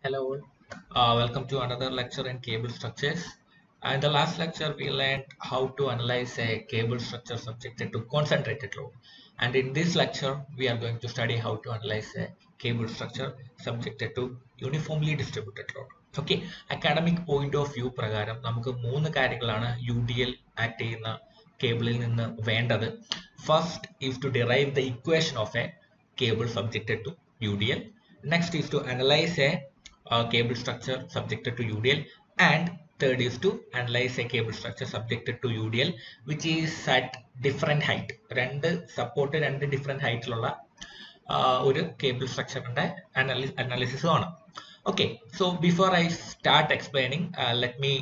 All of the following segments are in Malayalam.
Hello all. Uh, welcome to another lecture in cable structures. Uh, in the last lecture, we learned how to analyze a cable structure subjected to concentrated load. And in this lecture, we are going to study how to analyze a cable structure subjected to uniformly distributed load. Okay academic point of view പ്രകാരം നമുക്ക് മൂന്ന് കാര്യങ്ങളാണ് യു ഡി എൽ ആക്ട് ചെയ്യുന്ന കേബിളിൽ നിന്ന് വേണ്ടത് first is to derive the equation of a cable subjected to UDL. Next is to analyze a uh, cable structure subjected to UDL. And third is to analyze a cable structure subjected to UDL which is at different height. രണ്ട് സപ്പോർട്ട് രണ്ട് ഡിഫറെൻറ്റ് ഹൈറ്റിലുള്ള ഒരു കേബിൾ സ്ട്രക്ചറിൻ്റെ അനാലി അനാലിസിസും ആണ് okay so before I start explaining let me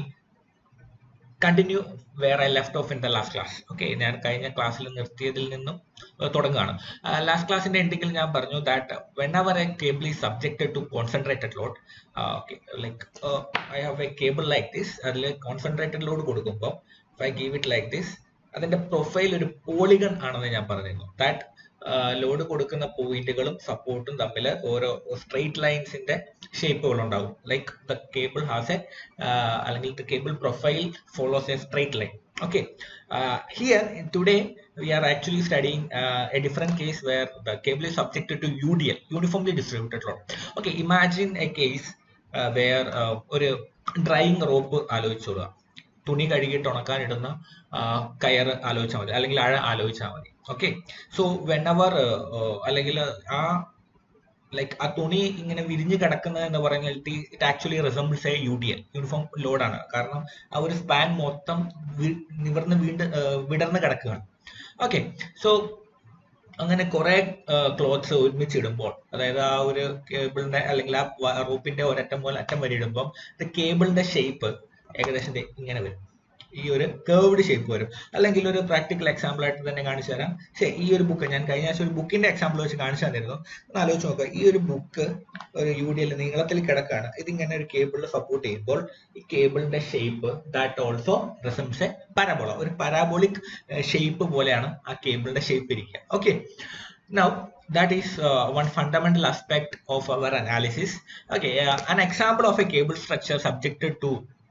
continue where I left off in the last class okay ഞാൻ കഴിഞ്ഞ ക്ലാസ്സിൽ നിർത്തിയതിൽ നിന്നും uh, തുടങ്ങുകയാണ് ലാസ്റ്റ് ക്ലാസ്സിന്റെ എൻഡിങ്ങിൽ ഞാൻ പറഞ്ഞു that whenever a cable is subjected to concentrated load okay like I have a cable like this അതിൽ കോൺസെൻട്രേറ്റഡ് ലോഡ് കൊടുക്കുമ്പോൾ I give it like this അതിന്റെ പ്രൊഫൈൽ ഒരു പോളിഗൺ ആണെന്ന് ഞാൻ പറഞ്ഞിരുന്നു ദാറ്റ് ലോഡ് കൊടുക്കുന്ന പോയിന്റുകളും സപ്പോർട്ടും തമ്മിൽ ഓരോ സ്ട്രെയിറ്റ് ലൈൻസിന്റെ ഷേപ്പുകൾ ഉണ്ടാവും like the cable has a അല്ലെങ്കിൽ the cable profile follows a straight line okay uh, here today we are actually studying uh, a different case where the cable is subjected to udl uniformly distributed load okay imagine a case uh, where uh, ഒരു ഡ്രൈയിങ് റോപ്പ് ആലോചിച്ചോളുക തുണി കഴുകിയിട്ട് ഉണക്കാനിടുന്ന കയർ ആലോചിച്ചാൽ മതി അല്ലെങ്കിൽ അഴ ആലോചിച്ചാൽ മതി ഓക്കെ സോ വെൻ അവർ അല്ലെങ്കിൽ ആ ലൈക്ക് ആ തുണി ഇങ്ങനെ വിരിഞ്ഞ് കിടക്കുന്നത് എന്ന് പറയുന്നത് it actually resembles a U D L uniform ലോഡാണ് കാരണം ആ ഒരു സ്പാൻ മൊത്തം നിവർന്ന് വീണ്ടും വിടർന്ന് കിടക്കുകയാണ് ഓക്കെ സോ അങ്ങനെ കുറെ ക്ലോത്ത്സ് ഒരുമിച്ച് ഇടുമ്പോൾ അതായത് ആ ഒരു കേബിളിന്റെ അല്ലെങ്കിൽ ആ റൂപ്പിന്റെ ഒരറ്റം പോലെ അറ്റം വരെ ഇടുമ്പോൾ കേബിളിന്റെ ഷേപ്പ് ഏകദേശം ഇങ്ങനെ വരും ഈ ഒരു കേർവ്ഡ് ഷേപ്പ് വരും അല്ലെങ്കിൽ ഒരു പ്രാക്ടിക്കൽ എക്സാമ്പിൾ ആയിട്ട് തന്നെ കാണിച്ചു തരാം ശരി ഈ ഒരു ബുക്ക് ഞാൻ കഴിഞ്ഞ ആഴ്ച ഒരു ബുക്കിന്റെ എക്സാമ്പിൾ വെച്ച് കാണിച്ചു തന്നിരുന്നു ഒന്ന് ആലോചിച്ച് നോക്കുക ഈ ഒരു ബുക്ക് ഒരു യു ഡി എൽ നീളത്തിൽ കിടക്കാണ് ഇതിങ്ങനെ ഒരു കേബിളിൽ സപ്പോർട്ട് ചെയ്യുമ്പോൾ ഈ കേബിളിന്റെ shape that also resembles a parabola ഒരു പരാബോളിക് ഷേപ്പ് പോലെയാണ് ആ കേബിളിന്റെ ഷേപ്പ് ഇരിക്കുക okay Now, that is uh, one fundamental aspect of our analysis. Okay, uh, an example of a cable structure subjected to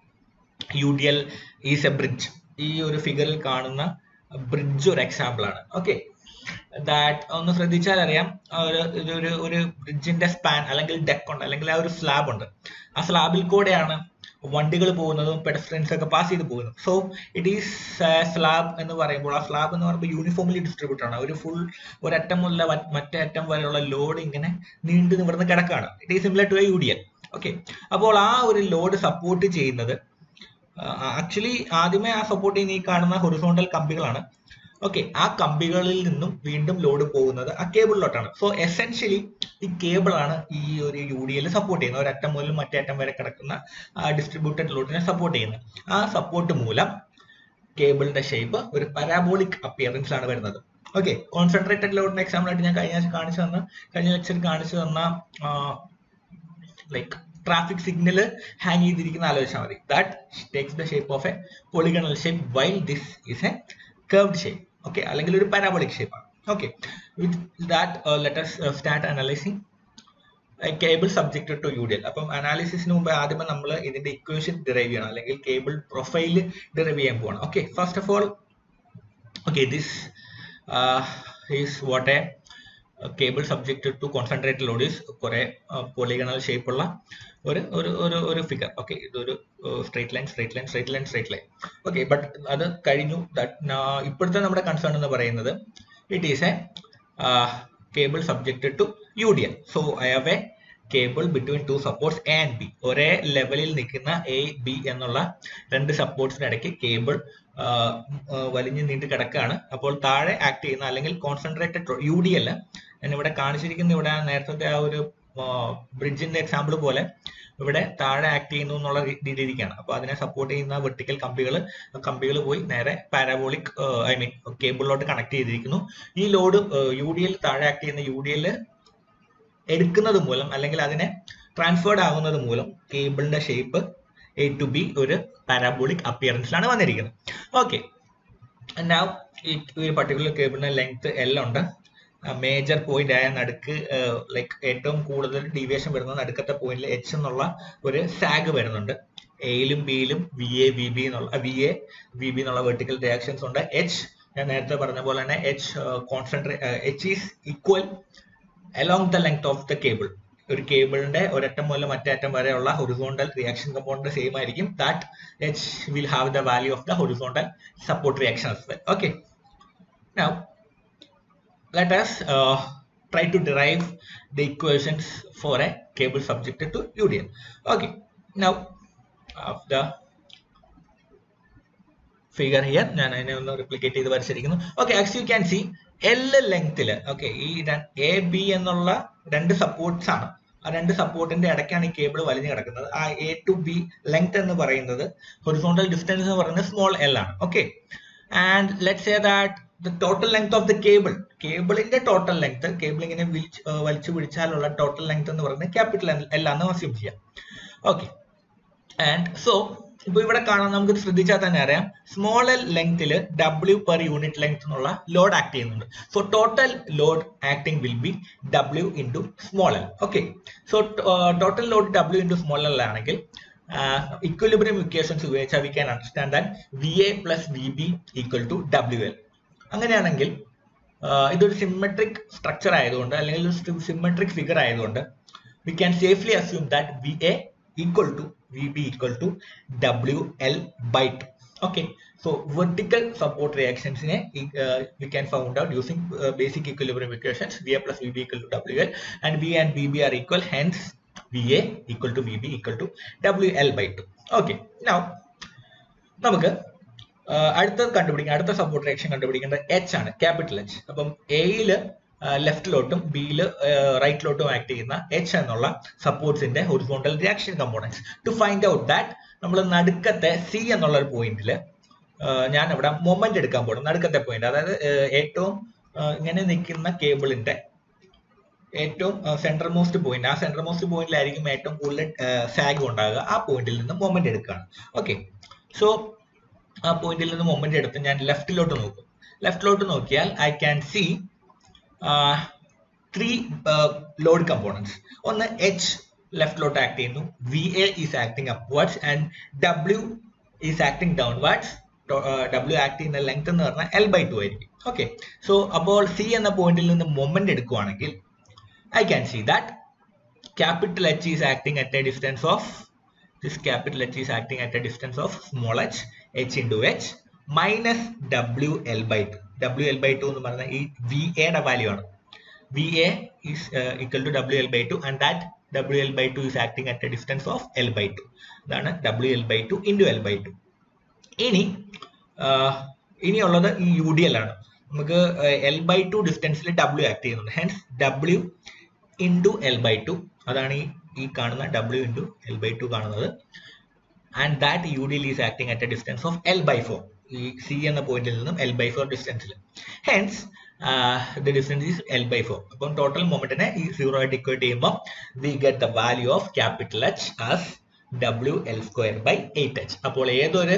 U D L is a bridge ഈ ഒരു ഫിഗറിൽ കാണുന്ന ബ്രിഡ്ജ് ഒരു എക്സാമ്പിൾ ആണ് ഓക്കെ ദാറ്റ് ഒന്ന് ശ്രദ്ധിച്ചാൽ അറിയാം ഒരു ഇതൊരു ഒരു ബ്രിഡ്ജിന്റെ സ്പാൻ അല്ലെങ്കിൽ ഡെക്ക് ഉണ്ട് അല്ലെങ്കിൽ ആ ഒരു സ്ലാബ് ഉണ്ട് ആ സ്ലാബിൽ കൂടെയാണ് വണ്ടികൾ പോകുന്നതും പെഡസ്ട്രിയൻസ് ഒക്കെ പാസ് ചെയ്ത് പോകുന്നതും സോ ഇറ്റ് ഈസ് സ്ലാബ് എന്ന് പറയുമ്പോൾ ആ സ്ലാബ് എന്ന് പറയുമ്പോൾ യൂണിഫോംലി ഡിസ്ട്രിബ്യൂട്ടഡ് ആണ് ഒരു ഫുൾ ഒരറ്റം മുതൽ മറ്റേ അറ്റം വരെയുള്ള ലോഡ് ഇങ്ങനെ നീണ്ടു നിവർന്ന് കിടക്കാണ് it is similar to a U D L okay അപ്പോൾ ആ ഒരു ലോഡ് സപ്പോർട്ട് ചെയ്യുന്നത് ആക്ച്വലി ആദ്യമേ ആ സപ്പോർട്ട് ചെയ്യുന്ന ഈ കാണുന്ന ഹൊറിസോണ്ടൽ കമ്പികളാണ് ഓക്കെ ആ കമ്പികളിൽ നിന്നും വീണ്ടും ലോഡ് പോകുന്നത് ആ കേബിളിലോട്ടാണ് സോ എസെൻഷ്യലി ഈ കേബിൾ ആണ് ഈ ഒരു യു ഡി എൽ സപ്പോർട്ട് ചെയ്യുന്നത് ഒരറ്റം മുതൽ മറ്റേ അറ്റം വരെ കിടക്കുന്ന ഡിസ്ട്രിബ്യൂട്ടഡ് ലോഡിനെ സപ്പോർട്ട് ചെയ്യുന്നത് ആ സപ്പോർട്ട് മൂലം കേബിളിന്റെ ഷേപ്പ് ഒരു പരാബോളിക് അപ്പിയറൻസ് ആണ് വരുന്നത് ഓക്കെ കോൺസെൻട്രേറ്റഡ് ലോഡിന്റെ എക്സാമ്പിൾ ആയിട്ട് ഞാൻ കഴിഞ്ഞ കാണിച്ചു തന്ന കഴിഞ്ഞ ലെക്ചർ കാണിച്ചു തന്ന ലൈക്ക് ട്രാഫിക് സിഗ്നൽ ഹാങ് ചെയ്തിരിക്കുന്ന ആലോചിച്ചാൽ മതി that takes the shape of a polygonal shape while this is a curved shape okay അല്ലെങ്കിൽ ഒരു പാരാബോളിക് ഷേപ്പ് ആണ് okay with that let's start analysing cable subjected to U D L അപ്പം അനാലിസിസിന് മുമ്പ് ആദ്യമേ നമ്മൾ ഇതിന്റെ ഇക്വേഷൻ ഡിറൈവ് ചെയ്യണം അല്ലെങ്കിൽ കേബിൾ പ്രൊഫൈൽ ഡിറൈവ് ചെയ്യാൻ പോവാണ് okay first of all okay this is what a cable subjected to concentrated load is കുറെ പോളിഗണൽ ഷേപ്പ് ഉള്ള ഒരു ഒരു ഒരു ഒരു ഫിഗർ ഓക്കെ ഇതൊരു straight line straight line straight line straight line okay but അത് കഴിഞ്ഞു ഇപ്പോഴത്തെ നമ്മുടെ കൺസേൺ എന്ന് പറയുന്നത് it is a cable subjected to U D L so I have a cable between two supports A and B ഒരേ ലെവലിൽ നിൽക്കുന്ന എ ബി എന്നുള്ള രണ്ട് സപ്പോർട്ട്സിനിടയ്ക്ക് കേബിൾ വലിഞ്ഞു നീണ്ട് കിടക്കുകയാണ് അപ്പോൾ താഴെ ആക്ട് ചെയ്യുന്ന അല്ലെങ്കിൽ കോൺസെൻട്രേറ്റഡ് യു ഡി എൽ ഞാൻ ഇവിടെ കാണിച്ചിരിക്കുന്ന ഇവിടെ നേരത്തെ ആ ഒരു ബ്രിഡ്ജിന്റെ എക്സാമ്പിൾ പോലെ ഇവിടെ താഴെ ആക്ട് ചെയ്യുന്നു എന്നുള്ള രീതിയിലേക്കാണ് അപ്പൊ അതിനെ സപ്പോർട്ട് ചെയ്യുന്ന വെർട്ടിക്കൽ കമ്പികൾ കമ്പികൾ പോയി നേരെ പാരാബോളിക് ഐ മീൻ കേബിളിലോട്ട് കണക്ട് ചെയ്തിരിക്കുന്നു ഈ ലോഡ് യു ഡി എൽ താഴെ ആക്ട് ചെയ്യുന്ന യു ഡി എൽ എടുക്കുന്നത് മൂലം അല്ലെങ്കിൽ അതിനെ ട്രാൻസ്ഫേർഡ് ആകുന്നത് മൂലം കേബിളിന്റെ ഷേപ്പ് എ ടു ബി ഒരു പാരാബോളിക് അപ്പിയറൻസിലാണ് വന്നിരിക്കുന്നത് ഓക്കെ ഈ ഒരു പർട്ടിക്കുലർ കേബിളിന്റെ ലെങ്ത് എൽ ഉണ്ട് മേജർ പോയിന്റ് ആയ നടുക്ക് ലൈക്ക് ഏറ്റവും കൂടുതൽ ഡീവിയേഷൻ വരുന്ന നടുക്കത്തെ പോയിന്റിൽ എച്ച് എന്നുള്ള ഒരു സാഗ് വരുന്നുണ്ട് എയിലും ബിയിലും വി എ വി ബി എന്നുള്ള വി എ വി ബി എന്നുള്ള വെർട്ടിക്കൽ റിയാക്ഷൻസ് ഉണ്ട് എച്ച് ഞാൻ നേരത്തെ പറഞ്ഞ പോലെ തന്നെ എച്ച് കോൺസെൻട്രേ H is equal along the length of the cable ഒരു കേബിളിന്റെ ഒരറ്റം മുതൽ മറ്റേ അറ്റം വരെയുള്ള ഹൊറിസോണ്ടൽ റിയാക്ഷൻ കമ്പോണന്റ് സെയിം ആയിരിക്കും that H will have the value of the horizontal support reaction as well okay now let us uh, try to derive the equations for a cable subjected to UDL okay now of the figure here ഞാൻ അതിനെ ഒന്ന് റിപ്ലിക്കേറ്റ് ചെയ്ത് വരച്ചിരിക്കുന്നു okay as you can see L ലെങ്ത്തിൽ ഓക്കെ ഈ എ ബി എന്നുള്ള രണ്ട് സപ്പോർട്ട്സ് ആണ് ആ രണ്ട് സപ്പോർട്ടിന്റെ ഇടയ്ക്കാണ് ഈ കേബിൾ വലിഞ്ഞു കിടക്കുന്നത് ആ എ ടു ബി ലെങ്ത് എന്ന് പറയുന്നത് ഹൊറിസോണ്ടൽ ഡിസ്റ്റൻസ് എന്ന് പറയുന്നത് സ്മോൾ എൽ ആണ് okay and let say that the total length of the cable കേബിളിന്റെ ടോട്ടൽ ലെങ്ത് കേബിൾ ഇങ്ങനെ വിളിച്ച് വലിച്ചു പിടിച്ചാലുള്ള ടോട്ടൽ ലെങ്ത് എന്ന് പറയുന്നത് ക്യാപിറ്റൽ എൽ ആണെന്ന് അസ്യൂം ചെയ്യാം ഓക്കെ ആൻഡ് സോ ഇപ്പൊ ഇവിടെ കാണാൻ നമുക്ക് ശ്രദ്ധിച്ചാൽ തന്നെ അറിയാം സ്മോൾ എൽ ലെങ്ത്തിൽ ഡബ്ല്യു പെർ യൂണിറ്റ് ലെങ്ത് എന്നുള്ള ലോഡ് ആക്ട് ചെയ്യുന്നുണ്ട് so total load acting will be W into small L okay so total load W into small L ആണെങ്കിൽ ഇക്വലിബ്രിയം ഇക്വേഷൻസ് ഉപയോഗിച്ചാൽ we can understand that V A plus V B equal to W L അങ്ങനെയാണെങ്കിൽ ഇതൊരു സിമെട്രിക് സ്ട്രക്ചർ ആയതുകൊണ്ട് അല്ലെങ്കിൽ ഒരു സിമെട്രിക് ഫിഗർ ആയതുകൊണ്ട് we can safely assume that V A equal to VB equal to WL by 2. Okay, so vertical support reactions in a, uh, we can found out using uh, basic equilibrium equations VA plus VB equal to WL and V and VB are equal hence VA equal to VB equal to WL by 2. Okay, now നമുക്ക് അടുത്തത് കണ്ടുപിടിക്കുക അടുത്ത സപ്പോർട്ട് റിയാക്ഷൻ കണ്ടുപിടിക്കേണ്ടത് എച്ച് ആണ് ക്യാപിറ്റൽ എച്ച് അപ്പം എയില് ലെഫ്റ്റിലോട്ടും ബിയില് റൈറ്റിലോട്ടും ആക്ട് ചെയ്യുന്ന എച്ച് എന്നുള്ള സപ്പോർട്ട്സിന്റെ horizontal reaction components to find out that നമ്മൾ നടുക്കത്തെ സി എന്നുള്ള ഒരു പോയിന്റിൽ ഞാൻ ഇവിടെ മൊമെന്റ് എടുക്കാൻ പോകും നടുക്കത്തെ പോയിന്റ് അതായത് ഏറ്റവും ഇങ്ങനെ നിൽക്കുന്ന കേബിളിന്റെ ഏറ്റവും സെൻട്രൽ മോസ്റ്റ് പോയിന്റ് ആ സെൻട്രൽ മോസ്റ്റ് പോയിന്റിലായിരിക്കും ഏറ്റവും കൂടുതൽ സാഗ് ഉണ്ടാകുക ആ പോയിന്റിൽ നിന്ന് മൊമെന്റ് എടുക്കുകയാണ് ഓക്കെ സോ ആ പോയിന്റിൽ നിന്ന് മൊമെന്റ് എടുത്ത് ഞാൻ ലെഫ്റ്റിലോട്ട് നോക്കും ലെഫ്റ്റിലോട്ട് നോക്കിയാൽ I can see three load components ഒന്ന് എച്ച് ലെഫ്റ്റിലോട്ട് ആക്ട് ചെയ്യുന്നു V A is acting upwards and W is acting downwards W act ചെയ്യുന്ന ലെങ്ത് എന്ന് പറഞ്ഞാൽ എൽ ബൈ ടു ആയിരിക്കും ഓക്കെ സോ അപ്പോൾ സി എന്ന പോയിന്റിൽ നിന്ന് മൊമെന്റ് എടുക്കുവാണെങ്കിൽ I can see that capital H is acting at a distance of this capital H is acting at a distance of small h, h into h minus WL by 2. WL by 2 എന്ന് പറഞ്ഞാൽ ഈ വി എയുടെ വാല്യൂ ആണ് V A is equal to W L by two and that W L by two is acting at a distance of L by two ഇതാണ് W L by two into L by two ഇനി ഇനിയുള്ളത് ഈ യു ഡി എൽ ആണ് നമുക്ക് എൽ ബൈ ടു ഡിസ്റ്റൻസിൽ ഡബ്ല്യു ആക്ട് ചെയ്യുന്നുണ്ട് hence W into L by two അതാണ് ഈ ഈ കാണുന്ന W into L by two കാണുന്നത് and that U D L is acting at a distance of L by four ഈ സി എന്ന പോയിന്റിൽ നിന്നും എൽ ബൈ ഫോർ ഡിസ്റ്റൻസിൽ hence the distance is L by four അപ്പം ടോട്ടൽ മൊമെന്റിനെ ഈ സീറോ ആയിട്ട് ഇക്വേറ്റ് ചെയ്യുമ്പോൾ we get the value of capital H as W L square by eight H അപ്പോൾ ഏതൊരു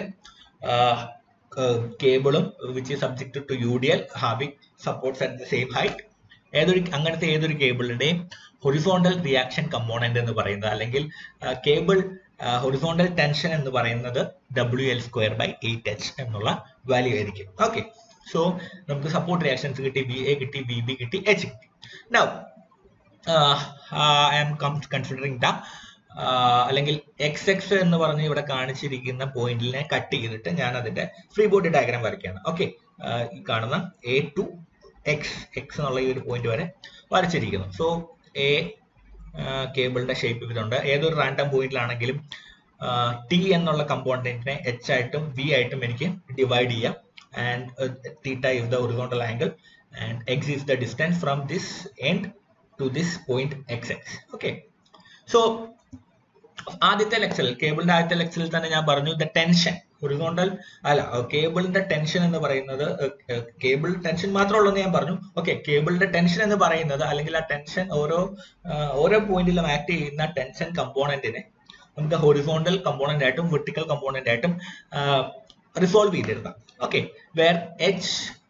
കേബിളും which is subject to U D L having supports at the same height ഏതൊരു അങ്ങനത്തെ ഏതൊരു കേബിളിന്റെയും ഹൊറിസോണ്ടൽ റിയാക്ഷൻ കമ്പോണന്റ് എന്ന് പറയുന്നത് അല്ലെങ്കിൽ കേബിൾ ഹൊറിസോണ്ടൽ ടെൻഷൻ എന്ന് പറയുന്നത് W L square by eight H എന്നുള്ള വാല്യൂ ആയിരിക്കും ഓക്കെ സോ നമുക്ക് സപ്പോർട്ട് റിയാക്ഷൻസ് കിട്ടി വി എ കിട്ടി വി ബി കിട്ടി എച്ച് കിട്ടി now I am considering the അല്ലെങ്കിൽ എക്സ് എക്സ് എന്ന് പറഞ്ഞ് ഇവിടെ കാണിച്ചിരിക്കുന്ന പോയിന്റിനെ കട്ട് ചെയ്തിട്ട് ഞാൻ അതിന്റെ ഫ്രീ ബോഡി ഡയഗ്രാം വരയ്ക്കുകയാണ് ഓക്കെ ഈ കാണുന്ന എ ടു എക്സ് എക്സ് എന്നുള്ള ഈ ഒരു പോയിന്റ് വരെ വരച്ചിരിക്കുന്നു സോ എ കേബിളിന്റെ ഷേപ്പ് ഇതുണ്ട് ഏതൊരു റാൻഡം പോയിന്റിലാണെങ്കിലും ടി എന്നുള്ള കമ്പോണന്റിനെ എച്ച് ആയിട്ടും വി ആയിട്ടും എനിക്ക് ഡിവൈഡ് ചെയ്യാം and theta is the horizontal angle and X is the distance from this end to this point X X okay so ആദ്യത്തെ ലെക്ചറിൽ കേബിളിന്റെ ആദ്യത്തെ ലെക്ചറിൽ തന്നെ ഞാൻ പറഞ്ഞു ദ ടെൻഷൻ ഹൊറിസോണ്ടൽ അല്ല കേബിളിന്റെ ടെൻഷൻ എന്ന് പറയുന്നത് കേബിൾ ടെൻഷൻ മാത്രമുള്ളൂ ഞാൻ പറഞ്ഞു ഓക്കെ കേബിളിന്റെ ടെൻഷൻ എന്ന് പറയുന്നത് അല്ലെങ്കിൽ ആ ടെൻഷൻ ഓരോ ഓരോ പോയിന്റിലും ആക്ട് ചെയ്യുന്ന ടെൻഷൻ കമ്പോണന്റിനെ നമുക്ക് ഹൊറിസോണ്ടൽ കമ്പോണന്റ് ആയിട്ടും വെർട്ടിക്കൽ കമ്പോണന്റ് ആയിട്ടും റിസോൾവ് ചെയ്തെടുക്കാം okay where H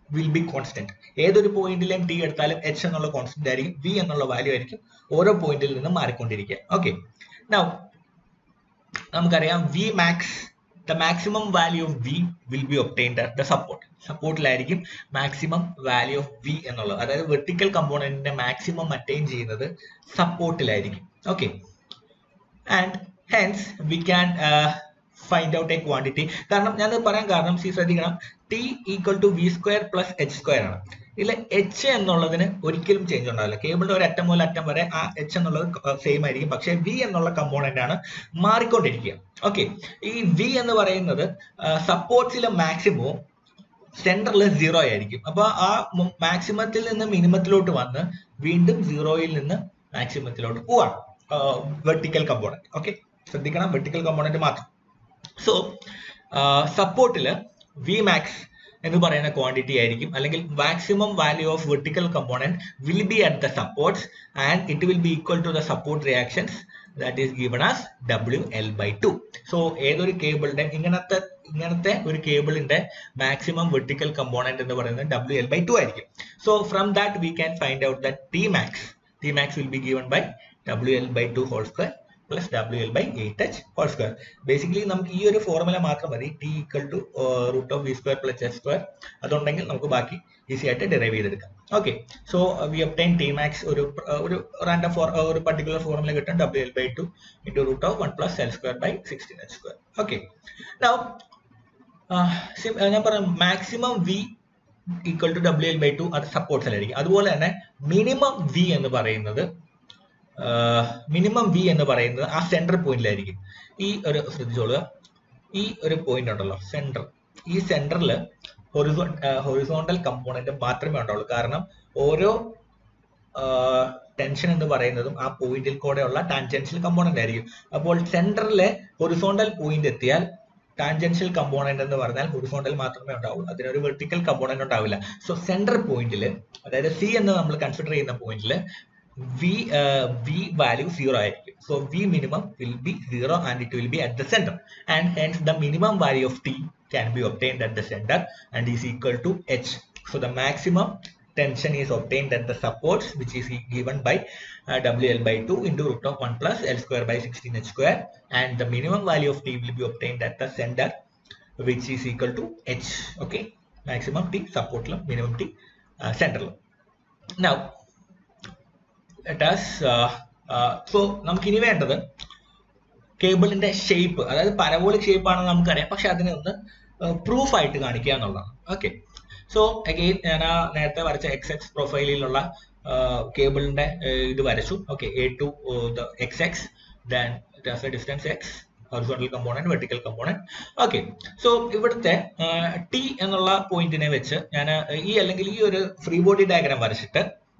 will be constant ഏതൊരു പോയിന്റിലെയും ടി എടുത്താലും എച്ച് എന്നുള്ള കോൺസ്റ്റന്റ് ആയിരിക്കും വി എന്നുള്ള വാല്യൂ ആയിരിക്കും ഓരോ പോയിന്റിൽ നിന്നും മാറിക്കൊണ്ടിരിക്കുക ഓക്കെ നൗ നമുക്കറിയാം V max the maximum value of V will be obtained at the support സപ്പോർട്ടിലായിരിക്കും മാക്സിമം വാല്യൂ ഓഫ് വി എന്നുള്ളത് അതായത് വെർട്ടിക്കൽ കമ്പോണന്റിന്റെ മാക്സിമം അറ്റൈൻ ചെയ്യുന്നത് സപ്പോർട്ടിലായിരിക്കും okay and hence we can find out A quantity കാരണം ഞാൻ പറയാൻ കാരണം സി ശ്രദ്ധിക്കണം T equal to V square plus H square ആണ് ഇതിൽ എച്ച് എന്നുള്ളതിന് ഒരിക്കലും ചേഞ്ച് ഉണ്ടാവില്ല കേബിളിന്റെ ഒരു അറ്റം മുതൽ അറ്റം വരെ ആ എച്ച് എന്നുള്ളത് സെയിം ആയിരിക്കും പക്ഷേ വി എന്നുള്ള കമ്പോണന്റ് ആണ് മാറിക്കൊണ്ടിരിക്കുക ഓക്കെ ഈ വി എന്ന് പറയുന്നത് സപ്പോർട്ട്സിലെ മാക്സിമവും സെന്ററിൽ സീറോ ആയിരിക്കും അപ്പൊ ആ മാക്സിമത്തിൽ നിന്ന് മിനിമത്തിലോട്ട് വന്ന് വീണ്ടും സീറോയിൽ നിന്ന് മാക്സിമത്തിലോട്ട് പോവാണ് വെർട്ടിക്കൽ കമ്പോണന്റ് ഓക്കെ ശ്രദ്ധിക്കണം വെർട്ടിക്കൽ കമ്പോണന്റ് മാത്രം സോ സപ്പോർട്ടിൽ വി മാക്സ് എന്ന് പറയുന്ന ക്വാണ്ടിറ്റി ആയിരിക്കും അല്ലെങ്കിൽ maximum value of vertical component will be at the supports and it will be equal to the support reactions that is given as W L by two so ഏതൊരു കേബിളിന്റെ ഇങ്ങനത്തെ ഇങ്ങനത്തെ ഒരു കേബിളിന്റെ മാക്സിമം വെർട്ടിക്കൽ കമ്പോണന്റ് എന്ന് പറയുന്നത് ഡബ്ല്യു എൽ ബൈ ടു ആയിരിക്കും so from that we can find out that T max T max will be given by W L by two whole square plus W L by eight H whole square basically നമുക്ക് ഈ ഒരു ഫോർമുല മാത്രം മതി T equal to root of V square plus H square അതുണ്ടെങ്കിൽ നമുക്ക് ബാക്കി ഈസി ആയിട്ട് ഡിറൈവ് ചെയ്തെടുക്കാം okay so we obtain T max ഒരു ഒരു റാൻഡം ഫോർ ഒരു പർട്ടിക്കുലർ ഫോർമുല കിട്ടും W L by two into root of one plus L square by sixteen H square okay ഞാൻ പറയാം maximum V equal to W L by two അത് സപ്പോർട്ട്സിലായിരിക്കും അതുപോലെ തന്നെ മിനിമം വി എന്ന് പറയുന്നത് മിനിമം വി എന്ന് പറയുന്നത് ആ സെന്റർ പോയിന്റിലായിരിക്കും ഈ ഒരു ശ്രദ്ധിച്ചോളുക ഈ ഒരു പോയിന്റ് ഉണ്ടല്ലോ സെന്റർ ഈ സെന്ററിൽ ഹൊറിസോ ഹൊറിസോണ്ടൽ കമ്പോണന്റ് മാത്രമേ ഉണ്ടാവുള്ളൂ കാരണം ഓരോ ടെൻഷൻ എന്ന് പറയുന്നതും ആ പോയിന്റിൽ കൂടെയുള്ള ടാൻജൻഷ്യൽ കമ്പോണന്റ് ആയിരിക്കും അപ്പോൾ സെന്ററിലെ ഹൊറിസോണ്ടൽ പോയിന്റ് എത്തിയാൽ ടാൻജൻഷ്യൽ കമ്പോണന്റ് എന്ന് പറഞ്ഞാൽ ഹൊറിസോണ്ടൽ മാത്രമേ ഉണ്ടാവുള്ളൂ അതിനൊരു വെർട്ടിക്കൽ കമ്പോണന്റ് ഉണ്ടാവില്ല സോ സെന്റർ പോയിന്റിൽ അതായത് സി എന്ന് നമ്മൾ കൺസിഡർ ചെയ്യുന്ന പോയിന്റിൽ v uh, v value zero ആയിരിക്കും so v minimum will be zero and it will be at the center and hence the minimum value of t can be obtained at the center and is equal to h so the maximum tension is obtained at the supports which is given by uh, wl by 2 into root of 1 plus l square by 16h square and the minimum value of t will be obtained at the center which is equal to h okay maximum t support minimum t uh, center now let's so നമുക്ക് ഇനി വേണ്ടത് കേബിളിന്റെ ഷേപ്പ് അതായത് പരബോളിക് ഷേപ്പ് ആണെന്ന് നമുക്കറിയാം പക്ഷെ അതിനെ ഒന്ന് പ്രൂഫ് ആയിട്ട് കാണിക്കുക എന്നുള്ളതാണ് ഓക്കെ സോ അഗെയിൻ ഞാൻ ആ നേരത്തെ വരച്ച എക്സ് എക്സ് പ്രൊഫൈലിലുള്ള കേബിളിന്റെ ഇത് വരച്ചു okay A to X X then distance X horizontal component vertical component okay so ഇവിടുത്തെ ടി എന്നുള്ള പോയിന്റിനെ വെച്ച് ഞാൻ ഈ അല്ലെങ്കിൽ ഈ ഒരു ഫ്രീ ബോഡി ഡയഗ്രാം വരച്ചിട്ട്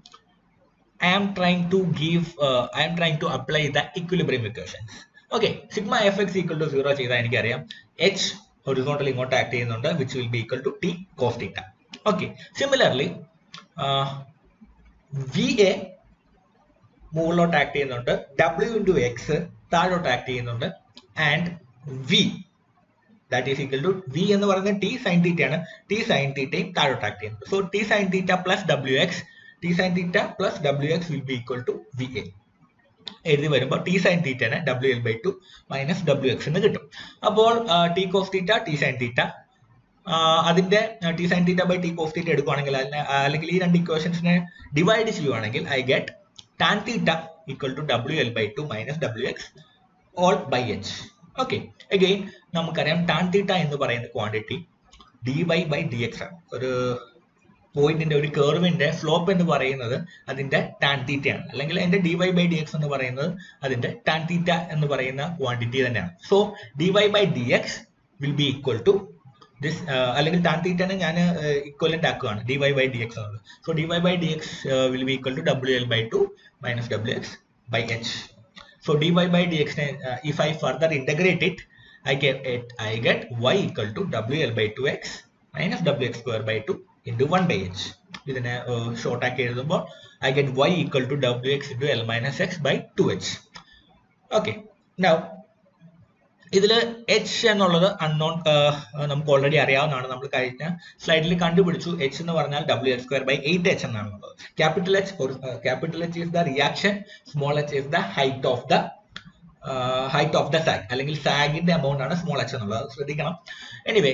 I am trying to give, uh, I am trying to apply the equilibrium equations. Okay, sigma fx equal to 0 ചെയ്താൽ എനിക്കറിയാം h horizontal ഇങ്ങോട്ട് ആക്ട് ചെയ്യുന്നുണ്ട് which will be equal to t cos theta. Okay, similarly, uh, va മുകളിലോട്ട് ആക്ട് ചെയ്യുന്നുണ്ട് w into x താഴോട്ട് ആക്ട് ചെയ്യുന്നുണ്ട് and v that is equal to V എന്ന് പറയുന്നത് ടി സൈൻ തീറ്റ ആണ് ടി സൈൻ തീറ്റയും താഴോട്ട് ആക്ട് ചെയ്യുന്നുണ്ട് so T sine theta plus W X T sine theta plus W X will be equal to V A എഴുതി വരുമ്പോൾ ടി സൈൻ തീറ്റനെ W L by two minus W X എന്ന് കിട്ടും അപ്പോൾ T cos theta T sine theta അതിന്റെ T sine theta by T cos theta എടുക്കുവാണെങ്കിൽ അതിനെ അല്ലെങ്കിൽ ഈ രണ്ട് ഇക്വേഷൻസിനെ ഡിവൈഡ് ചെയ്യുവാണെങ്കിൽ I get tan theta equal to W L by two minus W X all by H okay again നമുക്കറിയാം ടാൻ തീറ്റ എന്ന് പറയുന്ന quantity D Y by D X ആണ് ഒരു പോയിന്റിന്റെ ഒരു കർവിന്റെ സ്ലോപ്പ് എന്ന് പറയുന്നത് അതിന്റെ ടാൻ തീറ്റയാണ് അല്ലെങ്കിൽ അതിന്റെ D Y by D X എന്ന് പറയുന്നത് അതിന്റെ ടാൻ തീറ്റ എന്ന് പറയുന്ന ക്വാണ്ടിറ്റി തന്നെയാണ് so D Y by D X will be equal to this അല്ലെങ്കിൽ ടാൻ തീറ്റനെ ഞാൻ ഇക്വലന്റ് ആക്കുകയാണ് D Y by D X എന്നുള്ളത് so D Y by D X will be equal to W L by two minus W X by H so D Y by D X if I further integrate it I get it, I get y equal to wl by 2x minus wx square by 2 into 1 by h. ഇതിനെ ഷോർട്ട് ആക്കി എഴുതുമ്പോൾ I get Y equal to W X into L minus X by two H okay now ഇതിൽ എച്ച് എന്നുള്ളത് അൺനോൺ നമുക്ക് ഓൾറെഡി അറിയാവുന്നതാണ് നമ്മൾ കഴിഞ്ഞ സ്ലൈഡിൽ കണ്ടുപിടിച്ചു എച്ച് എന്ന് പറഞ്ഞാൽ W L square by eight H എന്നാണുള്ളത് capital H capital H is the reaction small H is the height of the height of the sag അല്ലെങ്കിൽ സാഗിന്റെ എമൗണ്ട് ആണ് സ്മോൾ എച്ച് എന്നുള്ളത് ശ്രദ്ധിക്കണം എനിവേ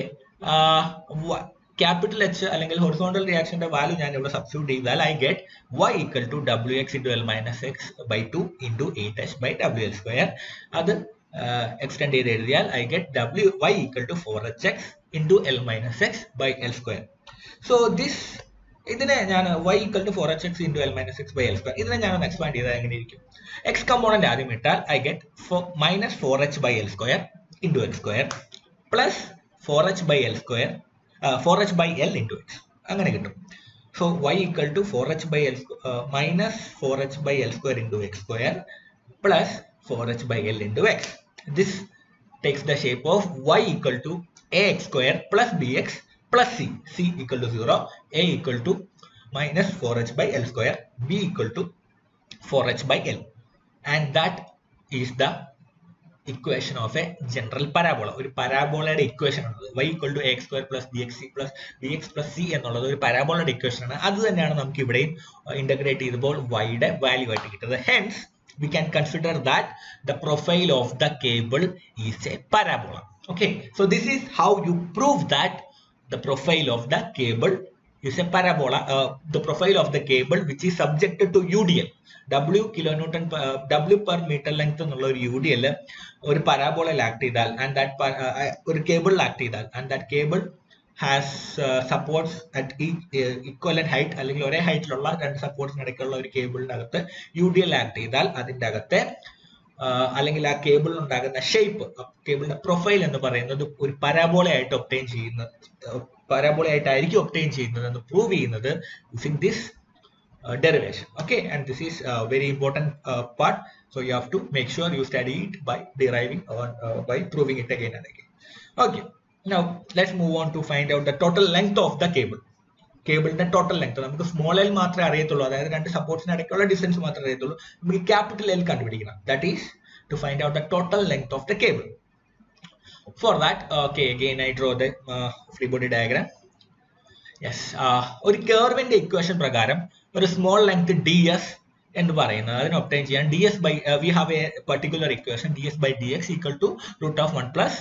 ക്യാപിറ്റൽ എച്ച് അല്ലെങ്കിൽ ഹൊറിസോണ്ടൽ റിയാക്ഷന്റെ വാല്യൂ ഞാൻ ഇവിടെ സബ്സ്റ്റിറ്റ്യൂട്ട് ചെയ്താൽ I get Y equal to W X into L minus X by two into eight H by W L square അത് എക്സ്റ്റെൻഡ് ചെയ്ത് എഴുതിയാൽ I get W Y equal to four H X into L minus X by L square so this ഇതിനെ ഞാൻ Y equal to four H X into L minus X by L square ഇതിനെ ഞാൻ ഒന്ന് എക്സ്പാൻഡ് ചെയ്താൽ എങ്ങനെ ഇരിക്കും എക്സ് കമ്പോണന്റ് ആദ്യം ഇട്ടാൽ I get minus four H by L square into X square plus four H by L square four H by L into X അങ്ങനെ കിട്ടും so Y equal to four H by L minus four H by L square into X square plus four H by L into X this takes the shape of y equal to ax square plus bx plus c. c equal to 0, a equal to minus 4h by l square, b equal to 4h by l. And that is the equation of a general parabola. ഒരു പരാബോളയുടെ ഇക്വേഷൻ ആണ് y equal to ax square plus bx c plus bx plus c എന്നുള്ളത് ഒരു പരാബോളയുടെ ഇക്വേഷൻ ആണ് അത് തന്നെയാണ് നമുക്ക് ഇവിടെയും ഇന്റഗ്രേറ്റ് ചെയ്തപ്പോൾ y യുടെ വാല്യൂ ആയിട്ട് കിട്ടുന്നത് hence we can consider that the profile of the cable is a parabola okay so this is how you prove that the profile of the cable is a parabola uh, the profile of the cable which is subjected to UDL W kilonewton per, uh, W per meter length എന്നുള്ള ഒരു യു ഡി എൽ ഒരു പരാബോളയിൽ ആക്ട് ചെയ്താൽ ആൻഡ് ദാറ്റ് ഒരു കേബിളിൽ ആക്ട് ചെയ്താൽ and that cable has supports at equal height അല്ലെങ്കിൽ ഒരേ ഹൈറ്റിലുള്ള രണ്ട് സപ്പോർട്ട്സിന് ഇടയ്ക്കുള്ള ഒരു കേബിളിന്റെ അകത്ത് യു ഡി എൽ ആക്ട് ചെയ്താൽ അതിന്റെ അകത്തെ അല്ലെങ്കിൽ ആ കേബിളിൽ ഉണ്ടാകുന്ന ഷേപ്പ് കേബിളിന്റെ പ്രൊഫൈൽ എന്ന് പറയുന്നത് ഒരു പരാബോളയായിട്ട് ഒപ്റ്റൈൻ ചെയ്യുന്ന പരാബോളയായിട്ടായിരിക്കും ഒപ്റ്റൈൻ ചെയ്യുന്നത് എന്ന് പ്രൂവ് ചെയ്യുന്നത് using this derivation okay and this is a very important uh, part so you have to make sure you study it by deriving or uh, by proving it again and again okay now let's move on to find out the total length of the cable കേബിളിന്റെ ടോട്ടൽ ലെങ്ത് നമുക്ക് സ്മോൾ എൽ മാത്രമേ അറിയത്തുള്ളൂ അതായത് രണ്ട് സപ്പോർട്ട്സിന് ഇടയ്ക്കുള്ള ഡിസ്റ്റൻസ് മാത്രമേ അറിയത്തുള്ളൂ നമുക്ക് ക്യാപിറ്റൽ എൽ കണ്ടുപിടിക്കണം that is to find out the total length of the cable for that okay again I draw the free body diagram yes ഒരു കേർവിന്റെ ഇക്വേഷൻ പ്രകാരം ഒരു സ്മോൾ ലെങ്ത് ഡി എസ് എന്ന് പറയുന്നത് അതിന് ഒപ്റ്റൈൻ ചെയ്യാൻ D S by we have a particular equation D S by D X equal to root of one plus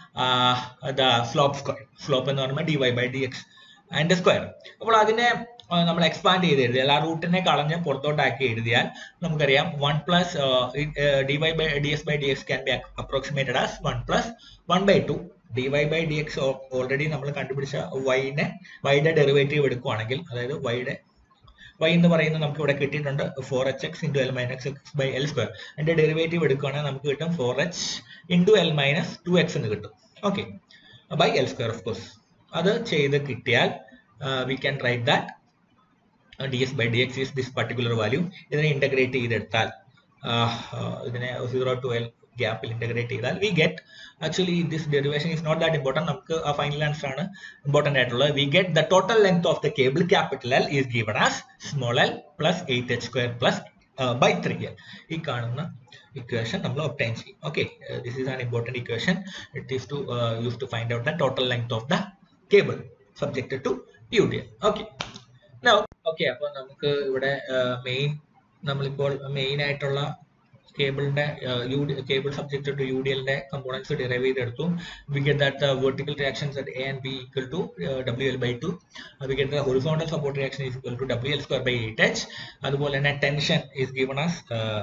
the slope square slope എന്ന് പറയുമ്പോൾ D Y by D X അതിന്റെ സ്ക്വയർ അപ്പോൾ അതിനെ നമ്മൾ എക്സ്പാൻഡ് ചെയ്ത് എഴുതിയാൽ ആ റൂട്ടിനെ കളഞ്ഞ് പുറത്തോട്ടാക്കി എഴുതിയാൽ നമുക്കറിയാം one plus D Y by D S by D X can be approximated as one plus one by two D Y by D X already നമ്മൾ കണ്ടുപിടിച്ച വൈനെ വൈയുടെ ഡെറിവേറ്റീവ് എടുക്കുവാണെങ്കിൽ അതായത് വൈയുടെ വൈ എന്ന് പറയുന്നത് നമുക്ക് ഇവിടെ കിട്ടിയിട്ടുണ്ട് four H X into L minus X by L square അതിന്റെ ഡെറിവേറ്റീവ് എടുക്കുകയാണെങ്കിൽ നമുക്ക് കിട്ടും four H into L minus two X എന്ന് കിട്ടും okay by L square of course അത് ചെയ്ത് കിട്ടിയാൽ we can write that D S by D X is this particular value ഇതിനെ ഇന്റഗ്രേറ്റ് ചെയ്തെടുത്താൽ ഇതിനെ സീറോ ടു എൽ ഗ്യാപ്പിൽ ഇന്റഗ്രേറ്റ് ചെയ്താൽ we get actually this derivation is not that important നമുക്ക് ആ ഫൈനൽ ആൻസർ ആണ് ഇമ്പോർട്ടൻ്റ് ആയിട്ടുള്ളത് we get the total length of the cable capital L is given as small L plus eight H square plus by three L ഈ കാണുന്ന ഇക്വേഷൻ നമ്മൾ ഒപ്റ്റൈൻ ചെയ്യും okay this is an important equation it is to use to find out the total length of the cable subjected to U D L okay okay അപ്പോൾ നമുക്ക് ഇവിടെ മെയിൻ നമ്മളിപ്പോൾ മെയിൻ ആയിട്ടുള്ള കേബിളിന്റെ U cable subject to U D എല്ലിന്റെ കമ്പോണൻസ് ഡിറൈവ് ചെയ്തെടുത്തു we get that vertical reactions at A and B equal to W L by two we get the horizontal support reaction is equal to W L square by eight H അതുപോലെ തന്നെ ടെൻഷൻ ഈസ് ഗിവൺ ആസ്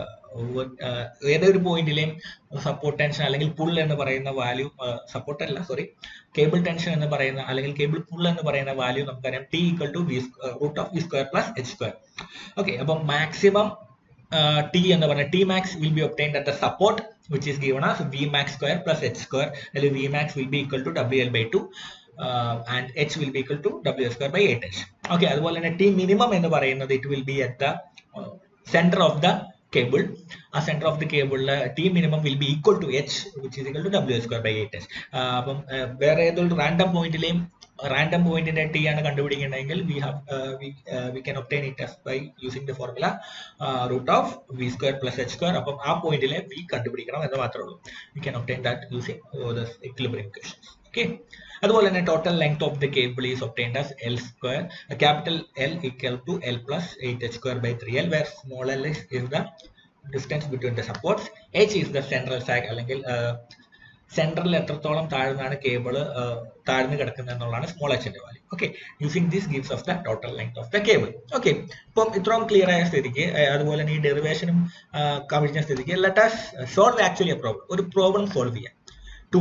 ഏതൊരു പോയിന്റിലെയും സപ്പോർട്ട് ടെൻഷൻ അല്ലെങ്കിൽ പുൾ എന്ന് പറയുന്ന വാല്യൂ സപ്പോർട്ട് അല്ല സോറി കേബിൾ ടെൻഷൻ എന്ന് പറയുന്ന അല്ലെങ്കിൽ കേബിൾ പുൾ എന്ന് പറയുന്ന വാല്യൂ നമുക്കറിയാം T equal to V root of V square plus H square okay അപ്പം മാക്സിമം ടി എന്ന് പറഞ്ഞ T max will be obtained at the support which is given as V max square plus H square അല്ലെങ്കിൽ V max will be equal to W L by two and H will be equal to W square by eight H okay അതുപോലെ തന്നെ ടി മിനിമം എന്ന് പറയുന്നത് it will be at the centre of the cable ആ സെന്റർ ഓഫ് ദി കേബിളില് T minimum will be equal to H which is equal to W square by eight H അപ്പം വേറെ ഏതൊരു റാൻഡം പോയിന്റിലെയും റാൻഡം പോയിന്റിന്റെ ടി ആണ് കണ്ടുപിടിക്കേണ്ടതെങ്കിൽ we have we can obtain it by using the formula root of V square plus H square അപ്പം ആ പോയിന്റിലെ വി കണ്ടുപിടിക്കണം എന്ന് മാത്രമേ ഉള്ളൂ we can obtain that using equilibrium equations okay അതുപോലെ തന്നെ total length of the cable is obtained as L square capital L equal to L plus eight H square by three L where small L is the distance between the supports H is the central sag അല്ലെങ്കിൽ സെൻട്രലിൽ എത്രത്തോളം താഴ്ന്നാണ് കേബിൾ താഴ്ന്നു കിടക്കുന്നത് എന്നുള്ളതാണ് സ്മോൾ എച്ചിന്റെ value okay using this gives of the total length of the cable okay ഇപ്പം ഇത്രയും ക്ലിയർ ആയ സ്ഥിതിക്ക് uh, അതുപോലെ തന്നെ ഈ ഡെറിവേഷനും കവിഞ്ഞ സ്ഥിതിക്ക് let us solve actually a problem ഒരു പ്രോബ്ലം സോൾവ് ചെയ്യാം to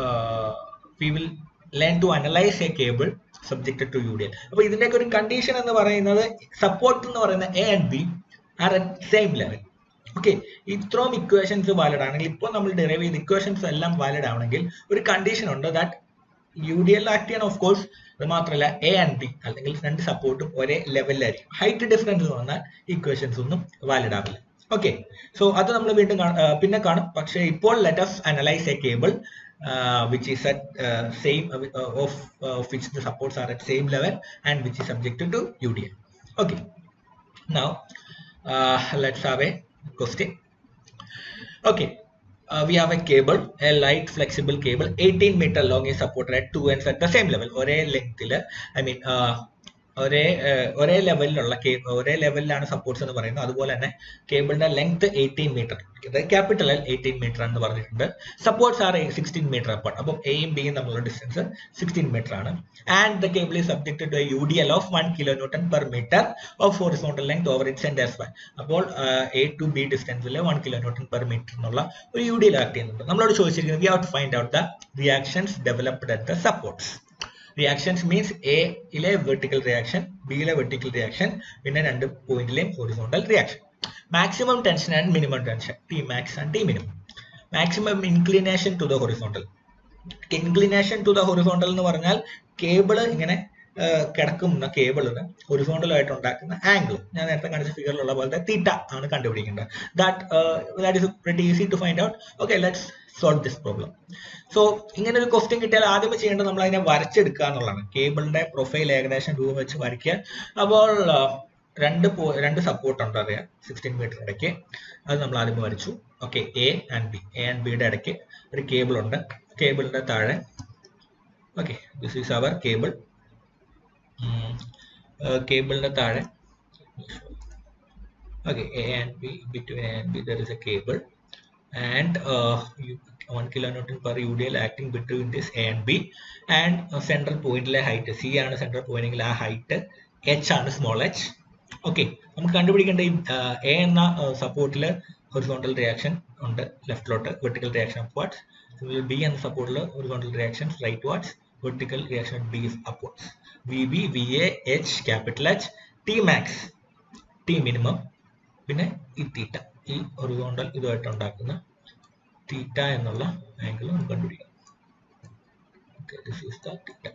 we will learn to analyse a cable subjected to U D L അപ്പൊ ഇതിന്റെയൊക്കെ ഒരു കണ്ടീഷൻ എന്ന് പറയുന്നത് സപ്പോർട്ട് എന്ന് പറയുന്ന A and B are at same level okay ഇത്രയും ഇക്വേഷൻസ് വാലിഡ് ആണെങ്കിൽ ഇപ്പോൾ നമ്മൾ ഡെറൈവ് ചെയ്ത ഇക്വേഷൻസ് എല്ലാം വാലിഡ് ആവണമെങ്കിൽ ഒരു കണ്ടീഷൻ ഉണ്ട് that U D L act ചെയ്യാൻ ഓഫ് കോഴ്സ് അത് മാത്രമല്ല എ ആൻഡ് ബി അല്ലെങ്കിൽ രണ്ട് സപ്പോർട്ടും ഒരേ ലെവലിലായിരിക്കും ഹൈറ്റ് ഡിഫറൻസ് വന്നാൽ ഇക്വേഷൻസ് ഒന്നും വാലിഡ് ആവില്ല ഓക്കെ സോ അത് നമ്മൾ വീണ്ടും കാണ- ആ, പിന്നെ കാണും പക്ഷേ ഇപ്പോൾ let's analyse a cable which is at same of which the supports are at same level and which is subject to U D L okay now uh, let's have a question okay uh, we have a cable a light flexible cable 18 meter long is supported at two ends at the same level ഒരേ ലെങ്തിൽ ഐ മീൻ ഒരേ uh, ഒരേ ലെവലിലുള്ള ഒരേ ലെവലിലാണ് സപ്പോർട്ട്സ് എന്ന് പറയുന്നത് അതുപോലെ തന്നെ കേബിളിന്റെ length eighteen metre capital L eighteen metre എന്ന് പറഞ്ഞിട്ടുണ്ട് supports are sixteen metre apart അപ്പം എയും ബിയും തമ്മിലുള്ള ഡിസ്റ്റൻസ് സിക്സ്റ്റീൻ മീറ്റർ ആണ് and the cable is subject to U D L of one kilo newton per metre of horizontal length over it send S one അപ്പോൾ എ ടു ബി ഡിസ്റ്റൻസിൽ one kilo newton per metre എന്നുള്ള ഒരു യു ഡി എൽ ആക്ട് ചെയ്യുന്നുണ്ട് നമ്മളോട് ചോദിച്ചിരിക്കുന്നത് we have to find out the reactions developed at the supports reactions means എയിലെ വെർട്ടിക്കൽ റിയാക്ഷൻ ബിയിലെ വെർട്ടിക്കൽ റിയാക്ഷൻ പിന്നെ രണ്ട് പോയിന്റിലെയും horizontal reaction maximum tension and minimum tension T max and T minimum maximum inclination to the horizontal inclination to the horizontal എന്ന് പറഞ്ഞാൽ കേബിൾ ഇങ്ങനെ ആ, കിടക്കുന്ന കേബിളിന് ഹൊറിസോണ്ടൽ ആയിട്ട് ഉണ്ടാക്കുന്ന ആംഗിൾ ഞാൻ നേരത്തെ കാണിച്ച ഫിഗറിലുള്ള പോലത്തെ തീറ്റ ആണ് കണ്ടുപിടിക്കേണ്ടത് that that is very easy to find out okay let's solve this problem so ഇങ്ങനെ ഒരു ക്വസ്റ്റ്യൻ കിട്ടിയാൽ ആദ്യം ചെയ്യേണ്ടത് നമ്മൾ അതിനെ വരച്ചെടുക്കുക എന്നുള്ളതാണ് കേബിളിന്റെ പ്രൊഫൈൽ ഏകദേശം രൂപം വെച്ച് വരയ്ക്കുക അപ്പോൾ ആ, രണ്ട് പോ രണ്ട് സപ്പോർട്ട് ഉണ്ട് അറിയാം സിക്സ്റ്റീൻ മീറ്റർ ഇടയ്ക്ക് അത് നമ്മൾ ആദ്യം വരച്ചു okay A and B A and ബിയുടെ ഇടയ്ക്ക് ഒരു കേബിൾ ഉണ്ട് കേബിളിന്റെ താഴെ okay this is our cable കേബിളിന്റെ താഴെ okay a and b between a and b there is a cable and uh, you, 1 kilonewton per udl acting between this a and b and uh, central point ലെ height c ആണ് central point എങ്കിൽ ആ height h ആണ് small h ഓക്കെ നമുക്ക് കണ്ടുപിടിക്കേണ്ട ഈ എ എന്ന സപ്പോർട്ടിൽ ഹൊറിസോണ്ടൽ റിയാക്ഷൻ ഉണ്ട് ലെഫ്റ്റിലോട്ട് വെർട്ടിക്കൽ റിയാക്ഷൻ അപ്വാർഡ്സ് ബി എന്ന സപ്പോർട്ടിൽ horizontal reaction rightwards vertical reaction B is upwards V B V A H capital H T max T minimum പിന്നെ ഈ തീറ്റ ഈ ഹൊറിസോണ്ടൽ ഇതുമായിട്ട് ഉണ്ടാക്കുന്ന തീറ്റ എന്നുള്ള ആംഗിൾ നമുക്ക് കണ്ടുപിടിക്കാം okay this is the theta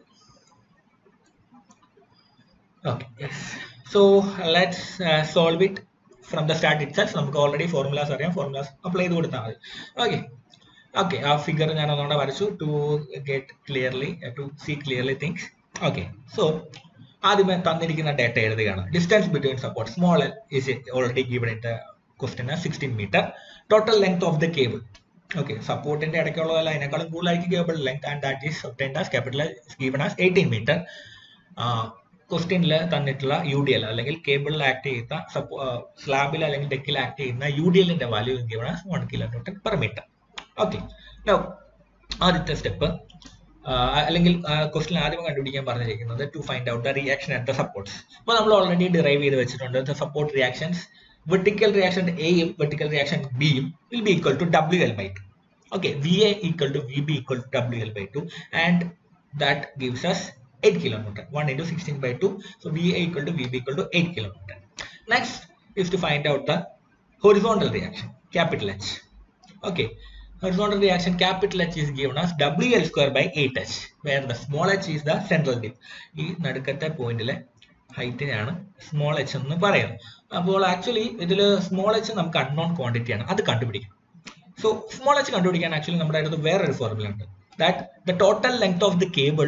okay yes so let's uh, solve it from the start itself നമുക്ക് ഓൾറെഡി ഫോർമുലാസ് അറിയാം ഫോർമുലാസ് അപ്ലൈ ചെയ്ത് കൊടുത്താൽ മതി ഓക്കെ ഓക്കെ ആ ഫിഗർ ഞാൻ ഒന്നുകൂടെ വരച്ചു to get clearly to see clearly things okay so ആദ്യമേ തന്നിരിക്കുന്ന ഡേറ്റ എഴുതുകയാണ് distance between support small is already given in the question sixteen metre total length of the cable okay സപ്പോർട്ടിന്റെ ഇടയ്ക്കുള്ളതല്ല അതിനേക്കാളും കൂടുതലായിരിക്കും cable length and that is obtained as capital given as eighteen metre ക്വസ്റ്റ്യനിൽ തന്നിട്ടുള്ള യു ഡി എൽ അല്ലെങ്കിൽ കേബിളിൽ ആക്ട് ചെയ്യുന്ന സ്ലാബിൽ അല്ലെങ്കിൽ ഡെക്കിൽ ആക്ട് ചെയ്യുന്ന യു ഡി എല്ലിന്റെ value given as one kilo newton per metre okay ആദ്യത്തെ സ്റ്റെപ്പ് അല്ലെങ്കിൽ ക്വസ്റ്റ്യൻ ആദ്യം കണ്ടുപിടിക്കാൻ പറഞ്ഞിരിക്കുന്നത് to find out the reaction at the supports അപ്പോൾ നമ്മൾ ഓൾറെഡി ഡിറൈവ് ചെയ്ത് വെച്ചിട്ടുണ്ട് the support reactions vertical reaction എയും വെർട്ടിക്കൽ റിയാക്ഷൻ ബിയും will be equal to W L by two okay V A equal to V B equal to W L by two and that gives us 8 kilonewton 1 into 16 by 2 so va equal to vb equal to 8 kilonewton next is to find out the horizontal reaction capital h okay horizontal reaction capital h is given as wl square by 8h where the small h is the central dip ഈ നടുക്കത്തെ പോയിന്റിലെ ഹൈറ്റിനാണ് സ്മോൾ എച്ച് എന്ന് പറയുന്നത് അപ്പോൾ ആക്ച്വലി ഇതിൽ സ്മോൾ എച്ച് നമുക്ക് അൺനോൺ ക്വാണ്ടിറ്റി ആണ് അത് കണ്ടുപിടിക്കണം സോ സ്മോൾ എച്ച് കണ്ടുപിടിക്കാൻ ആക്ച്വലി നമ്മുടെ അടുത്ത് വേറൊരു ഫോർമുല ഉണ്ട് that the total length of the cable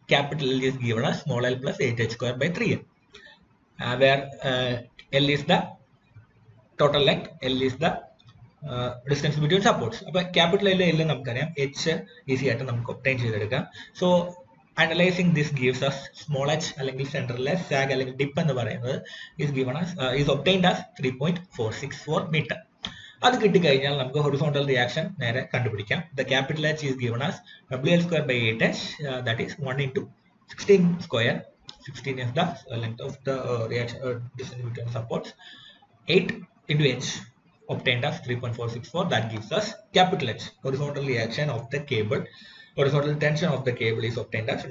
capital L is given as small l plus 8h square by 3n uh, where uh, L is the total length L is the uh, distance between supports അപ്പൊ ക്യാപിറ്റൽ L L നമുക്കറിയാം H ഈസി ആയിട്ട് നമുക്ക് ഒപ്റ്റൈൻ ചെയ്തെടുക്കാം so analysing this gives us small H അല്ലെങ്കിൽ സെൻട്രലിലെ സാഗ് അല്ലെങ്കിൽ ഡിപ്പ് എന്ന് പറയുന്നത് is given as is obtained as three point four six four metre അത് കിട്ടിക്കഴിഞ്ഞാൽ നമുക്ക് ഹൊറിസോണ്ടൽ റിയാക്ഷൻ നേരെ കണ്ടുപിടിക്കാം the capital H is given as W L square by eight H that is one into sixteen square sixteen is the length of the reaction distance between supports eight into H obtained as 3.464 that gives us capital H horizontal reaction of the cable horizontal tension of the cable is obtained as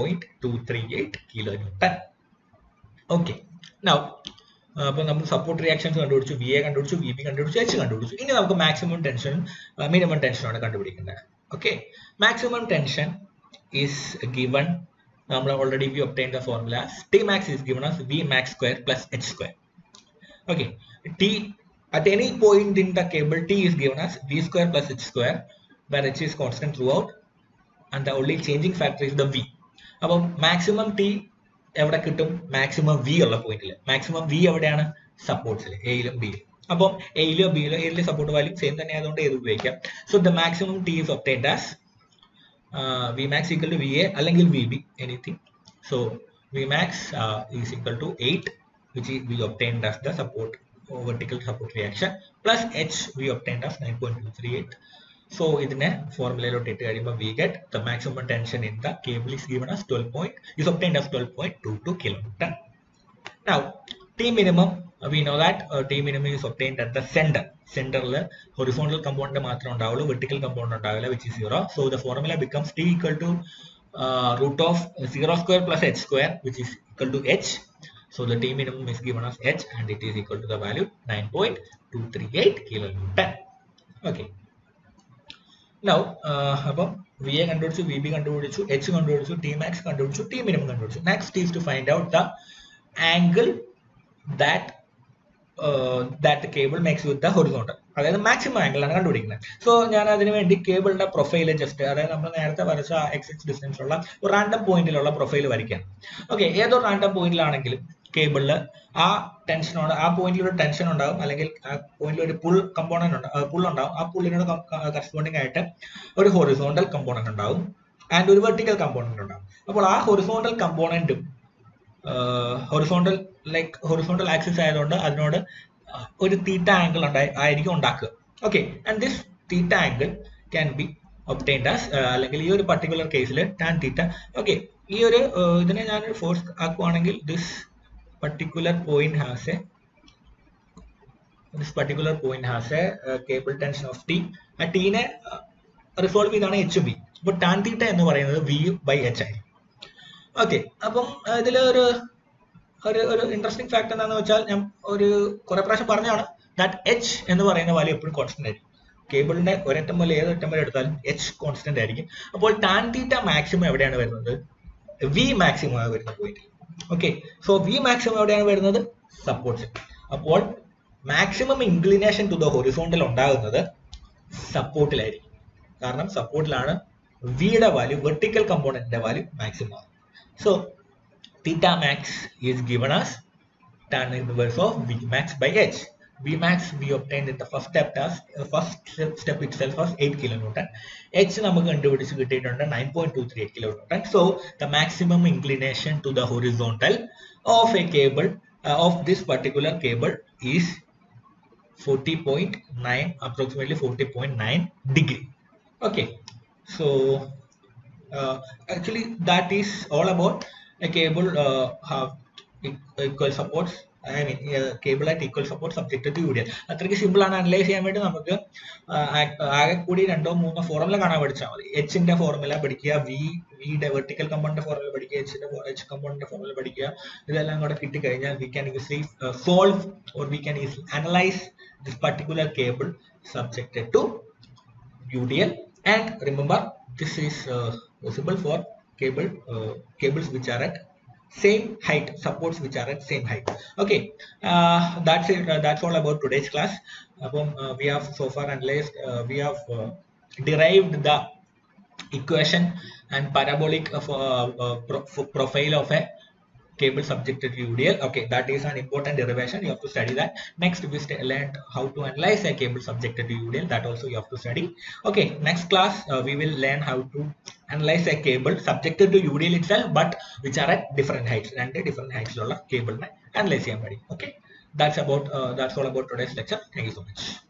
9.238 kilonewton okay now അപ്പോൾ നമ്മൾ സപ്പോർട്ട് റിയാക്ഷൻസ് കണ്ടുപിടിച്ചു വി എ കണ്ടുപിടിച്ചു വി ബി കണ്ടുപിടിച്ചു എച്ച് കണ്ടുപിടിച്ചു ഇനി നമുക്ക് മാക്സിമം ടെൻഷനും മിനിമം ടെൻഷനാണ് കണ്ടുപിടിക്കേണ്ടത് okay maximum tension is given നമ്മൾ already we obtain the formula T max is given as V max square plus H square okay T At any point in the cable, T is given as V square plus H square, where H is constant throughout, and the only changing factor is the V. അപ്പം മാക്സിമം ടി എവിടെ കിട്ടും മാക്സിമം വി ഉള്ള പോയിന്റിൽ മാക്സിമം വി എവിടെയാണ് സപ്പോർട്ട്സിൽ എയിലും ബിയിലും അപ്പം എയിലോ ബിയിലോ എയിലെ സപ്പോർട്ട് വാല്യൂ സെയിം തന്നെ ആയതുകൊണ്ട് ഏത് ഉപയോഗിക്കാം so the maximum T is obtained as V max equal to V A അല്ലെങ്കിൽ V B anything so V max is equal to eight which we obtained as the support vertical support reaction plus h we obtained as 9.238 so ഇതിനെ ഫോർമുലയിലോട്ട് ഇട്ട് കഴിയുമ്പോൾ we get the maximum tension in the cable is given as 12 point is obtained as 12.22 kilonewton now t minimum uh, we know that uh, t minimum is obtained at the center സെന്ററിൽ ഹൊറിസോണ്ടൽ കമ്പോണന്റ് മാത്രമേ ഉണ്ടാവുള്ളൂ വെർട്ടിക്കൽ കമ്പോണന്റ് ഉണ്ടാവില്ല which is zero so the formula becomes T equal to root of zero square plus H square which is equal to H So the T minimum is given as H and it is equal to the value 9.238 kilonewton. Okay. Now, അപ്പം വി എ കണ്ടുപിടിച്ചു വി ബി കണ്ടുപിടിച്ചു എച്ച് കണ്ടുപിടിച്ചു ടി മാക്സ് കണ്ടുപിടിച്ചു ടി മിനിമം കണ്ടുപിടിച്ചു next is to find out the angle that that cable makes with the horizontal അതായത് മാക്സിമം ആംഗിൾ ആണ് കണ്ടുപിടിക്കുന്നത് സോ ഞാൻ അതിന് വേണ്ടി കേബിളിന്റെ പ്രൊഫൈൽ ജസ്റ്റ് അതായത് നമ്മൾ നേരത്തെ വരച്ച എക്സ് എക്സ് ഡിസ്റ്റൻസ് ഉള്ള ഒരു റാൻഡം പോയിന്റിലുള്ള പ്രൊഫൈൽ വരയ്ക്കാം ഓക്കെ ഏതോ റാൻഡം പോയിന്റിലാണെങ്കിലും കേബിളിൽ ആ ടെൻഷനോട് ആ പോയിന്റിൽ ഒരു ടെൻഷൻ ഉണ്ടാവും അല്ലെങ്കിൽ ആ പോയിന്റിൽ ഒരു പുൾ കമ്പോണന്റ് ഉണ്ടാവും പുൾ ഉണ്ടാവും ആ പുള്ളിനോട് കറസ്പോണ്ടിങ് ആയിട്ട് ഒരു ഹൊറിസോണ്ടൽ കമ്പോണന്റ് ഉണ്ടാവും ആൻഡ് ഒരു വെർട്ടിക്കൽ കമ്പോണന്റ് ഉണ്ടാവും അപ്പോൾ ആ ഹൊറിസോണ്ടൽ കമ്പോണന്റും ഹൊറിസോണ്ടൽ ലൈക്ക് ഹൊറിസോണ്ടൽ ആക്സിസ് ആയതുകൊണ്ട് അതിനോട് ഒരു തീറ്റ ആംഗിൾ ഉണ്ടായി ആയിരിക്കും ഉണ്ടാക്കുക okay and this theta angle can be obtained as അല്ലെങ്കിൽ ഈ ഒരു പർട്ടിക്കുലർ കേസിൽ ടാൻ തീറ്റ ഓക്കെ ഈ ഒരു ഇതിനെ ഞാൻ ഫോഴ്സ് ആക്കുവാണെങ്കിൽ this particular point has a this particular point has a uh, cable tension of t ആ ടീനെ റിസോൾവ് ചെയ്താണ് എച്ച് ബി അപ്പൊ ടാൻ തീറ്റ എന്ന് പറയുന്നത് വി ബൈ എച്ച് ആയിരിക്കും ഓക്കെ അപ്പം ഇതിൽ ഒരു ഒരു ഒരു ഇൻട്രസ്റ്റിംഗ് ഫാക്ട് എന്താണെന്ന് വെച്ചാൽ ഞാൻ ഒരു കുറെ പ്രാവശ്യം പറഞ്ഞാണ് ദാറ്റ് എച്ച് എന്ന് പറയുന്ന വാല്യൂ എപ്പോഴും കോൺസ്റ്റന്റ് ആയിരിക്കും കേബിളിന്റെ ഒരറ്റം പോലെ ഏതൊറ്റം വരെ എടുത്താലും എച്ച് കോൺസ്റ്റന്റ് ആയിരിക്കും അപ്പോൾ ടാൻ തീറ്റ മാക്സിമം എവിടെയാണ് വരുന്നത് വി മാക്സിമം ആണ് വരുന്ന point okay so V maximum എവിടെയാണ് വരുന്നത് സപ്പോർട്ട്സ് അപ്പോൾ maximum inclination to the horizontal ഉണ്ടാകുന്നത് സപ്പോർട്ടിലായിരിക്കും കാരണം സപ്പോർട്ടിലാണ് വിയുടെ വാല്യൂ വെർട്ടിക്കൽ കമ്പോണന്റിന്റെ value maximum so theta max is given as tan inverse of V max by H Vmax we obtained in the first step task, uh, first step itself was 8 kilonewton. H നമുക്ക് കണ്ടുപിടിച്ച് കിട്ടിയിട്ടുണ്ട് 9.238 kilonewton. So the maximum inclination to the horizontal of a cable uh, of this particular cable is 40.9 approximately 40.9 degree. Okay, so uh, actually that is all about a cable uh, have equal supports I mean cable ആയിട്ട് equal support subject to UDL അത്രയ്ക്ക് സിമ്പിൾ ആണ് അനലൈസ് ചെയ്യാൻ വേണ്ടി നമുക്ക് ആകെ കൂടി രണ്ടോ മൂന്നോ ഫോർമുല കാണാൻ പഠിച്ചാൽ മതി എച്ചിന്റെ ഫോർമുല പഠിക്കുക വി വിയുടെ വെർട്ടിക്കൽ കമ്പോണിന്റെ ഫോർമുല പഠിക്കുക എച്ചിന്റെ എച്ച് കമ്പോണിന്റെ ഫോർമുല പഠിക്കുക ഇതെല്ലാം കൂടെ കിട്ടിക്കഴിഞ്ഞാൽ we can easily solve or we can easily analyse this particular cable subjected to UDL and remember this is uh, possible for cable uh, cables which are at same height supports which are at same height okay uh, that's it uh, that's all about today's class അപ്പം uh, we have so far analyzed uh, we have uh, derived the equation and parabolic of, uh, uh, pro profile of a cable subjected to UDL. Okay, that is an important derivation. You have to study that. Next, we learned how to analyze a cable subjected to UDL. That also you have to study. Okay, next class uh, we will learn how to analyze a cable subjected to UDL itself, but which are at different heights. And different heights ഉള്ള cable analyze ചെയ്യാൻ പഠിക്കും. Okay, that's about uh, that's all about today's lecture. Thank you so much.